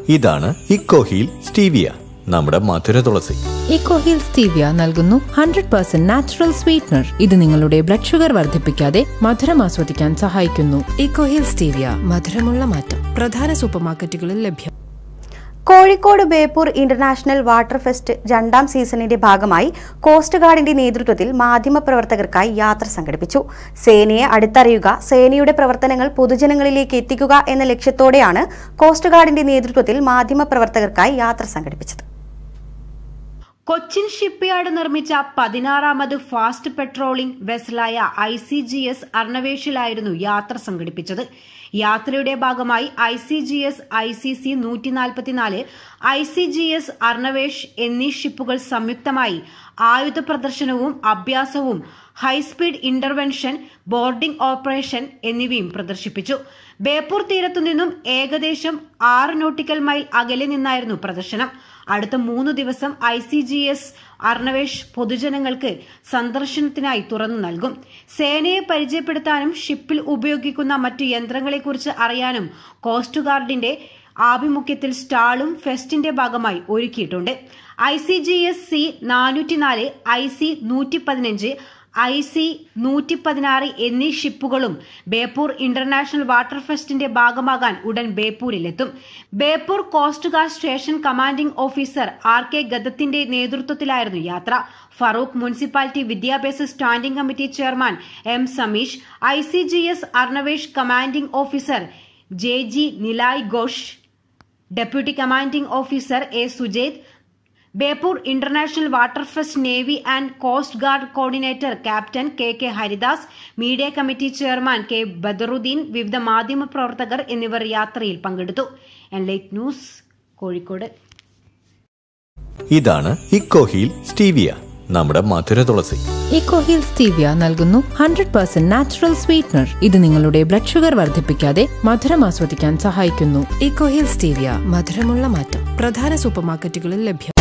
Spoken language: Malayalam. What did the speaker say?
ഇതാണ് ഇക്കോഹീൽ സ്റ്റീവിയ നമ്മുടെ മധുര തുളസി ഇക്കോഹിൽ സ്റ്റീവിയ നൽകുന്നു ഹൺഡ്രഡ് പെർസെന്റ് നാച്ചുറൽ സ്വീറ്റ്നർ ഇത് നിങ്ങളുടെ ബ്ലഡ് ഷുഗർ വർദ്ധിപ്പിക്കാതെ മധുരം ആസ്വദിക്കാൻ സഹായിക്കുന്നു ഇക്കോഹിൽ സ്റ്റീവിയ മധുരമുള്ള മാറ്റം പ്രധാന സൂപ്പർമാർക്കറ്റുകളിൽ ലഭ്യം Kozhikode Beypore international water fest രണ്ടാം സീസണിന്റെ ഭാഗമായി കോസ്റ്റ് ഗാർഡിന്റെ നേതൃത്വത്തിൽ മാധ്യമപ്രവർത്തകർക്കായി യാത്ര സംഘടിപ്പിച്ചു സേനയെ അടുത്തറിയുക സേനയുടെ പ്രവർത്തനങ്ങൾ പൊതുജനങ്ങളിലേക്ക് എത്തിക്കുക എന്ന ലക്ഷ്യത്തോടെയാണ് കോസ്റ്റ് ഗാർഡിന്റെ നേതൃത്വത്തിൽ മാധ്യമപ്രവർത്തകർക്കായി യാത്ര സംഘടിപ്പിച്ചത് കൊച്ചിൻ ഷിപ്പ്യാർഡ് നിർമ്മിച്ച പതിനാറാമത് ഫാസ്റ്റ് പെട്രോളിംഗ് വെസലായ ഐ സി ജി എസ് അർണവേഷിലായിരുന്നു യാത്ര സംഘടിപ്പിച്ചത് യാത്രയുടെ ഭാഗമായി I C G S I C C നൂറ്റി നാൽപ്പത്തിനാല് I C G S Arnvesh എന്നീ ഷിപ്പുകൾ സംയുക്തമായി ആയുധ പ്രദർശനവും അഭ്യാസവും ഹൈസ്പീഡ് ഇന്റർവെൻഷൻ ബോർഡിംഗ് ഓപ്പറേഷൻ എന്നിവയും പ്രദർശിപ്പിച്ചു ബേപ്പൂർ തീരത്തു നിന്നും ഏകദേശം ആറ് നോട്ടിക്കൽ മൈൽ അകലെ നിന്നായിരുന്നു പ്രദർശനം അടുത്ത മൂന്ന് ദിവസം I C G S Arnvesh പൊതുജനങ്ങൾക്ക് സന്ദർശനത്തിനായി തുറന്നു നൽകും സേനയെ പരിചയപ്പെടുത്താനും ഷിപ്പിൽ ഉപയോഗിക്കുന്ന മറ്റു യന്ത്രങ്ങളെക്കുറിച്ച് അറിയാനും കോസ്റ്റ് ഗാർഡിന്റെ ആഭിമുഖ്യത്തിൽ സ്റ്റാളും ഫെസ്റ്റിന്റെ ഭാഗമായി ഒരുക്കിയിട്ടുണ്ട് I C G S C നാനൂറ്റിനാല് ഐ സി നൂറ്റി പതിനഞ്ച് ഐ സി നൂറ്റി പതിനാറ് എന്നീ ഷിപ്പുകളും ബേപ്പൂർ ഇന്റർനാഷണൽ വാട്ടർ ഫെസ്റ്റിന്റെ ഭാഗമാകാൻ ഉടൻ ബേപ്പൂരിലെത്തും Beypore coast guard station commanding officer R K ഗദത്തിന്റെ നേതൃത്വത്തിലായിരുന്നു യാത്ര ഫറൂഖ് മുനിസിപ്പാലിറ്റി വിദ്യാഭ്യാസ standing committee chairman M Sameesh I C G S Arnvesh commanding officer J G Nilay Ghosh deputy commanding officer A Sujeth Beypore international water fest navy and coast guard coordinator captain K K Haridas media committee chairman K Badaruddin വിവിധ മാധ്യമ പ്രവർത്തകർ എന്നിവർ യാത്രയിൽ പങ്കെടുത്തു എൻ ലൈറ്റ് ന്യൂസ് കോഴിക്കോട് ഇതാണ് ഇക്കോഹീൽ സ്റ്റീവിയ നമ്മുടെ മധുര തുളസി ഇക്കോഹിൽ സ്റ്റീവിയ നൽകുന്നു ഹൺഡ്രഡ് പെർസെന്റ് നാച്ചുറൽ സ്വീറ്റ്നർ ഇത് നിങ്ങളുടെ ബ്ലഡ് ഷുഗർ വർദ്ധിപ്പിക്കാതെ മധുരം ആസ്വദിക്കാൻ സഹായിക്കുന്നു ഇക്കോഹിൽ സ്റ്റീവിയ മധുരമുള്ള മാറ്റം പ്രധാന സൂപ്പർമാർക്കറ്റുകളിൽ ലഭ്യം